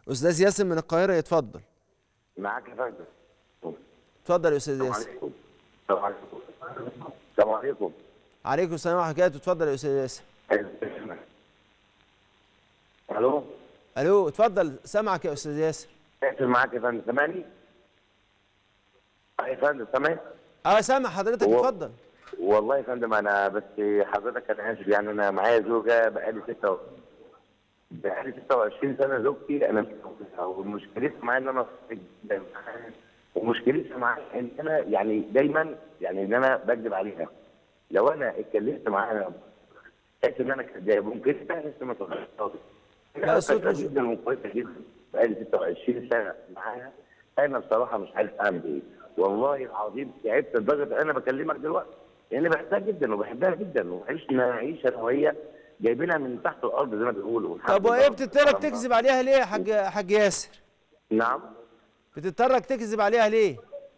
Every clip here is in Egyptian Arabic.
استاذ ياسر من القاهره يتفضل معاك يا فندم اتفضل يا استاذ السلام ياسر عليكم السلام عليكم السلام عليكم عليكم السلام ورحمه الله وبركاته اتفضل يا استاذ ياسر الو الو اتفضل سامعك يا استاذ ياسر اقفل معاك يا فندم سامعني يا فندم سامعني اه سامع حضرتك هو- اتفضل والله يا فندم انا بس حضرتك انا اسف يعني انا معايا زوجه بقالي 6 بقالي 26 سنه زوجتي انا متجوزها ومشكلتي معايا ان انا صريح جدا معاها ومشكلتي معايا ان انا يعني دايما يعني ان انا بكذب عليها لو انا اتكلمت معاها تحس ان انا كذاب ممكن تحس ما تغلطش لا، انا الصوت فاكرة مش- جدا وكويسه جدا بقالي 26 سنه معاها انا بصراحه مش عارف اعمل ايه والله العظيم تعبت لدرجه ان انا بكلمك دلوقتي لان بحبها جدا وبحبها جدا وعشنا عيشه انا وهي جايبينها من تحت الارض زي ما بيقولوا طب وايه بتضطرك تكذب عليها ليه يا حاج حاج ياسر نعم بتضطرك تكذب عليها ليه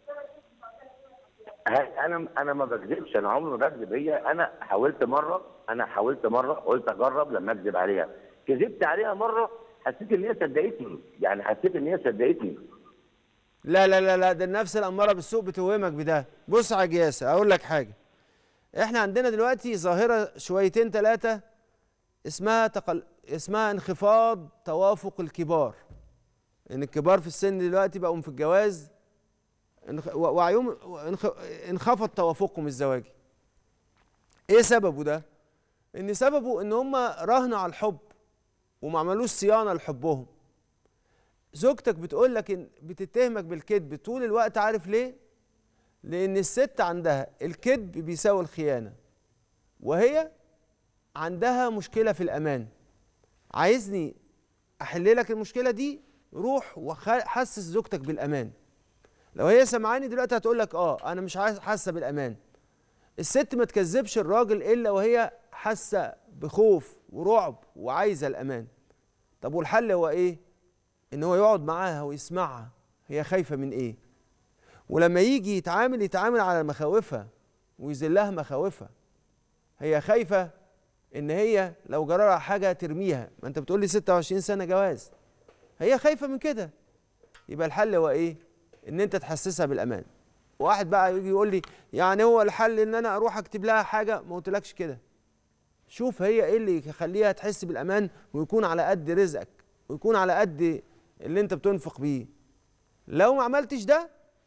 ها- انا انا ما بكذبش انا عمري ما بكذب هي انا حاولت مره انا حاولت مره قلت اجرب لما اكذب عليها كذبت عليها مره حسيت ان هي صدقتني يعني حسيت ان هي صدقتني لا لا لا لا ده النفس الاماره بالسوء بتوهمك بده بص يا حاج ياسر اقول لك حاجه احنا عندنا دلوقتي ظاهره شويتين ثلاثه اسمها تقل... اسمها انخفاض توافق الكبار ان الكبار في السن دلوقتي بقوا في الجواز انخ... و- وعيهم انخ... انخفض توافقهم الزواجي ايه سببه ده ان سببه ان هم راهنوا على الحب وما عملوش صيانه لحبهم زوجتك بتقول لك إن بتتهمك بالكذب طول الوقت عارف ليه؟ لأن الست عندها الكذب بيساوي الخيانة وهي عندها مشكلة في الأمان عايزني أحل لك المشكلة دي روح وحسس زوجتك بالأمان لو هي سمعاني دلوقتي هتقول لك اه انا مش عايز حاسه بالامان الست ما تكذبش الراجل الا وهي حاسه بخوف ورعب وعايزه الامان طب والحل هو ايه ان هو يقعد معاها ويسمعها هي خايفه من ايه ولما يجي يتعامل يتعامل على مخاوفها ويذلها مخاوفها هي خايفه ان هي لو جرالها حاجه ترميها ما انت بتقول لي 26 سنه جواز هي خايفه من كده يبقى الحل هو ايه ان انت تحسسها بالامان واحد بقى يجي يقول لي يعني هو الحل ان انا اروح اكتب لها حاجه ما قلتلكش كده شوف هي ايه اللي يخليها تحس بالامان ويكون على قد رزقك ويكون على قد اللي انت بتنفق بيه لو ما عملتش ده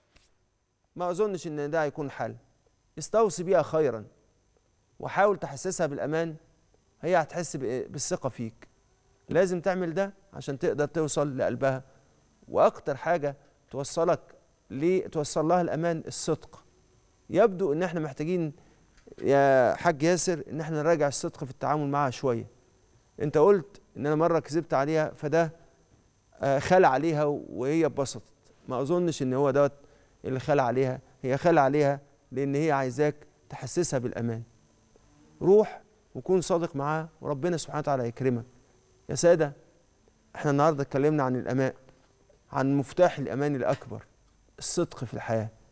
ما اظنش ان ده هيكون حل استوصي بيها خيرا وحاول تحسسها بالامان هي هتحس بإيه؟ بالثقه فيك لازم تعمل ده عشان تقدر توصل لقلبها واكتر حاجه توصلك ليه توصل لها الامان الصدق يبدو ان احنا محتاجين يا حاج ياسر ان احنا نراجع الصدق في التعامل معاها شويه انت قلت ان انا مره كذبت عليها فده آه، خلع عليها وهي اتبسطت ما اظنش ان هو دوت اللي خلع عليها هي خلع عليها لان هي عايزاك تحسسها بالامان روح وكون صادق معاها وربنا سبحانه وتعالى يكرمك يا ساده احنا النهارده اتكلمنا عن الامان عن مفتاح الامان الاكبر الصدق في الحياه